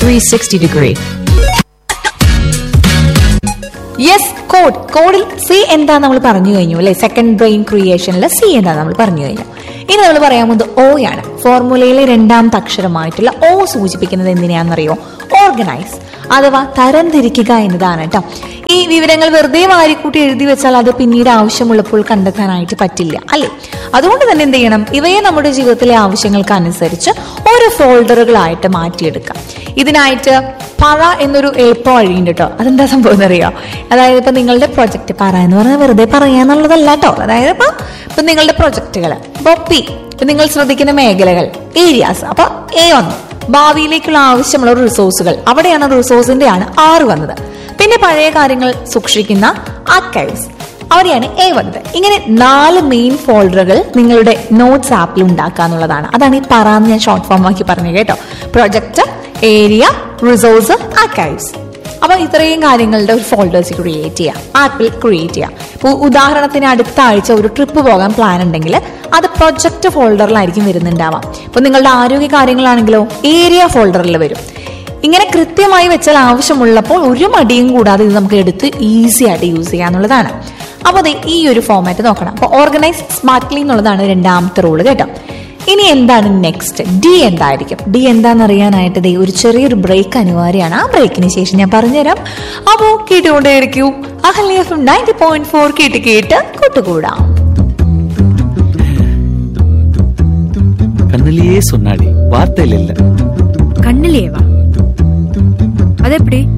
360 degree. Yes code കോഡിൽ C എന്താ നമ്മൾ പറഞ്ഞു കഴിഞ്ഞു അല്ലെ സെക്കൻഡ് ബ്രെയിൻ ക്രിയേഷനിൽ സി എന്താ നമ്മൾ പറഞ്ഞു കഴിഞ്ഞു ഇനി നമ്മൾ പറയാൻ പോകുന്നത് ഓ ആണ് ഫോർമുലയിലെ രണ്ടാമത്തെ അക്ഷരമായിട്ടുള്ള ഓ സൂചിപ്പിക്കുന്നത് എന്തിനാണെന്നറിയോ ഓർഗനൈസ് അഥവാ തരംതിരിക്കുക എന്നതാണ് കേട്ടോ ഈ വിവരങ്ങൾ വെറുതെ വാരിക്കൂട്ടി എഴുതി വെച്ചാൽ അത് പിന്നീട് ആവശ്യമുള്ളപ്പോൾ കണ്ടെത്താനായിട്ട് പറ്റില്ല അല്ലേ അതുകൊണ്ട് തന്നെ എന്ത് ചെയ്യണം ഇവയെ നമ്മുടെ ജീവിതത്തിലെ ആവശ്യങ്ങൾക്ക് അനുസരിച്ച് ഓരോ ഫോൾഡറുകളായിട്ട് മാറ്റിയെടുക്കാം ഇതിനായിട്ട് പറ എന്നൊരു എളുപ്പ വഴിയുണ്ട് കേട്ടോ അതെന്താ സംഭവം എന്നറിയോ അതായത് ഇപ്പൊ നിങ്ങളുടെ പ്രൊജക്ട് പറ എന്ന് പറഞ്ഞാൽ വെറുതെ പറയാന്നുള്ളതല്ല കേട്ടോ അതായത് ഇപ്പൊ ഇപ്പൊ നിങ്ങളുടെ പ്രൊജക്ടുകൾ ഇപ്പൊ പി ഇപ്പൊ നിങ്ങൾ ശ്രദ്ധിക്കുന്ന മേഖലകൾ ഏരിയാസ് അപ്പൊ എ വന്നു ഭാവിയിലേക്കുള്ള ആവശ്യമുള്ള റിസോഴ്സുകൾ അവിടെയാണ് റിസോഴ്സിന്റെ ആണ് ആറ് വന്നത് പിന്നെ പഴയ കാര്യങ്ങൾ സൂക്ഷിക്കുന്ന ആർക്കൈവ്സ് അവിടെയാണ് എ വന്നത് ഇങ്ങനെ നാല് മെയിൻ ഫോൾഡറുകൾ നിങ്ങളുടെ നോട്ട്സ് ആപ്പിൽ ഉണ്ടാക്കുക എന്നുള്ളതാണ് അതാണ് ഈ പറയാന്ന് ഞാൻ ഷോർട്ട് ഫോം ആക്കി പറഞ്ഞു കേട്ടോ പ്രൊജക്ട് ഏരിയ റിസോഴ്സ് ആർക്കൈവ്സ് അപ്പൊ ഇത്രയും കാര്യങ്ങളുടെ ഒരു ഫോൾഡേഴ്സ് ക്രിയേറ്റ് ചെയ്യാം ആപ്പിൽ ക്രിയേറ്റ് ചെയ്യാം ഇപ്പോൾ ഉദാഹരണത്തിന് അടുത്ത ആഴ്ച ഒരു ട്രിപ്പ് പോകാൻ പ്ലാൻ ഉണ്ടെങ്കിൽ അത് പ്രൊജക്ട് ഫോൾഡറിലായിരിക്കും വരുന്നുണ്ടാവാം ഇപ്പൊ നിങ്ങളുടെ ആരോഗ്യ കാര്യങ്ങളാണെങ്കിലോ ഏരിയ ഫോൾഡറിൽ വരും ഇങ്ങനെ കൃത്യമായി വെച്ചാൽ ആവശ്യമുള്ളപ്പോൾ ഒരു മടിയും കൂടാതെ ഇത് നമുക്ക് എടുത്ത് ഈസി ആയിട്ട് യൂസ് ചെയ്യാന്നുള്ളതാണ് അപ്പോൾ അതെ ഈ ഒരു ഫോമാറ്റ് നോക്കണം അപ്പോൾ ഓർഗനൈസ് സ്മാർട്ട്ലി എന്നുള്ളതാണ് രണ്ടാമത്തെ റൂള് കേട്ടോ ഇനി എന്താണ് നെക്സ്റ്റ് ഡി എന്തായിരിക്കും ഡി എന്താണെന്ന് അറിയാനായിട്ട് ദേ ഒരു ചെറിയൊരു ബ്രേക്ക് അനിവാര്യമാണ് ആ ബ്രേക്കിന് ശേഷം ഞാൻ പറഞ്ഞുതരാം അപ്പോൾ കേട്ടുകൊണ്ടേയിരിക്കൂ Ahalya F ninety point four കേട്ട് കേട്ട് കൂട്ടുകൂടാം கண்ணிலேயே சொன்னாடி வார்த்தையில் இல்ல கண்ணிலேவா அது எப்படி